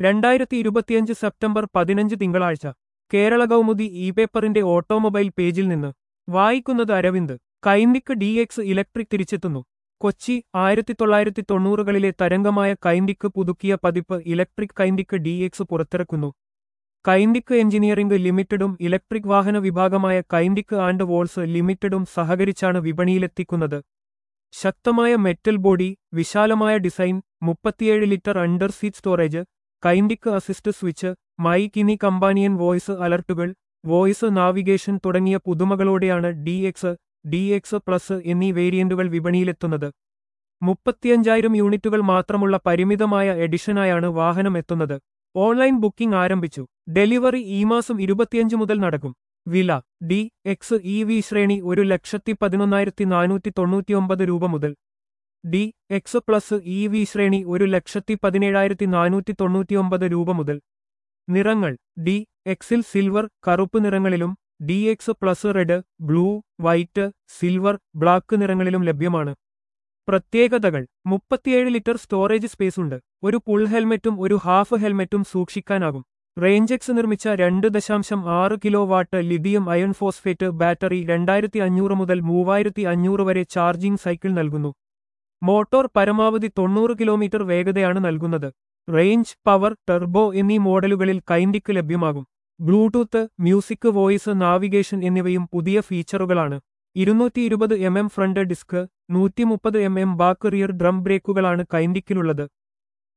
രണ്ടായിരത്തി ഇരുപത്തിയഞ്ച് സെപ്റ്റംബർ പതിനഞ്ച് തിങ്കളാഴ്ച കേരള കൗമുദി ഇ പേപ്പറിന്റെ ഓട്ടോമൊബൈൽ പേജിൽ നിന്ന് വായിക്കുന്നത് Aravind Kinetic D X electric തിരിച്ചെത്തുന്നു കൊച്ചി ആയിരത്തി തൊള്ളായിരത്തി തൊണ്ണൂറുകളിലെ തരംഗമായ കൈന്ദിക്ക് പുതുക്കിയ പതിപ്പ് ഇലക്ട്രിക് കൈന്ദിക്ക് ഡി എക്സ് പുറത്തിറക്കുന്നു കൈന്ദിക്ക് എഞ്ചിനീയറിംഗ് ലിമിറ്റഡും ഇലക്ട്രിക് വാഹന വിഭാഗമായ കൈന്ദിക്ക് ആൻഡ് വോൾസ് ലിമിറ്റഡും സഹകരിച്ചാണ് വിപണിയിലെത്തിക്കുന്നത് ശക്തമായ മെറ്റൽ ബോഡി വിശാലമായ ഡിസൈൻ മുപ്പത്തിയേഴ് litre under seat storage Kinetic assist switch മൈക്കിനി കമ്പാനിയൻ വോയിസ് അലർട്ടുകൾ വോയിസ് നാവിഗേഷൻ തുടങ്ങിയ പുതുമകളോടെയാണ് D X D X plus എന്നീ വേരിയന്റുകൾ വിപണിയിലെത്തുന്നത് മുപ്പത്തിയഞ്ചായിരം യൂണിറ്റുകൾ മാത്രമുള്ള പരിമിതമായ എഡിഷനായാണ് വാഹനം എത്തുന്നത് ഓൺലൈൻ ബുക്കിംഗ് ആരംഭിച്ചു ഡെലിവറി ഈ മാസം ഇരുപത്തിയഞ്ച് മുതൽ നടക്കും വില ഡി എക്സ് ഇ വി ശ്രേണി ഒരു ലക്ഷത്തി പതിനൊന്നായിരത്തി നാനൂറ്റി തൊണ്ണൂറ്റിയൊമ്പത് രൂപ മുതൽ D X plus E V ശ്രേണി ഒരു ലക്ഷത്തി പതിനേഴായിരത്തി നാനൂറ്റി തൊണ്ണൂറ്റിയൊമ്പത് രൂപ മുതൽ നിറങ്ങൾ ഡി എക്സിൽ സിൽവർ കറുപ്പ് നിറങ്ങളിലും D X plus red blue white silver black നിറങ്ങളിലും ലഭ്യമാണ് പ്രത്യേകതകൾ മുപ്പത്തിയേഴ് ലിറ്റർ സ്റ്റോറേജ് സ്പേസ് ഉണ്ട് ഒരു പുൾ ഹെൽമെറ്റും ഒരു ഹാഫ് ഹെൽമെറ്റും സൂക്ഷിക്കാനാകും റേഞ്ചെക്സ് നിർമ്മിച്ച രണ്ട് ദശാംശം ആറ് kilowatt lithium iron phosphate battery രണ്ടായിരത്തി അഞ്ഞൂറ് മുതൽ മൂവായിരത്തി അഞ്ഞൂറ് വരെ ചാർജിംഗ് സൈക്കിൾ നൽകുന്നു മോട്ടോർ പരമാവധി തൊണ്ണൂറ് കിലോമീറ്റർ വേഗതയാണ് നൽകുന്നത് റേഞ്ച് പവർ ടെർബോ എന്നീ മോഡലുകളിൽ കൈൻഡിക്ക് ലഭ്യമാകും ബ്ലൂടൂത്ത് മ്യൂസിക് വോയിസ് നാവിഗേഷൻ എന്നിവയും പുതിയ ഫീച്ചറുകളാണ് ഇരുന്നൂറ്റി ഇരുപത് എം എം ഫ്രണ്ട് ഡിസ്ക് നൂറ്റി മുപ്പത് M M back rear drum ബ്രേക്കുകളാണ് കൈൻഡിക്കിലുള്ളത്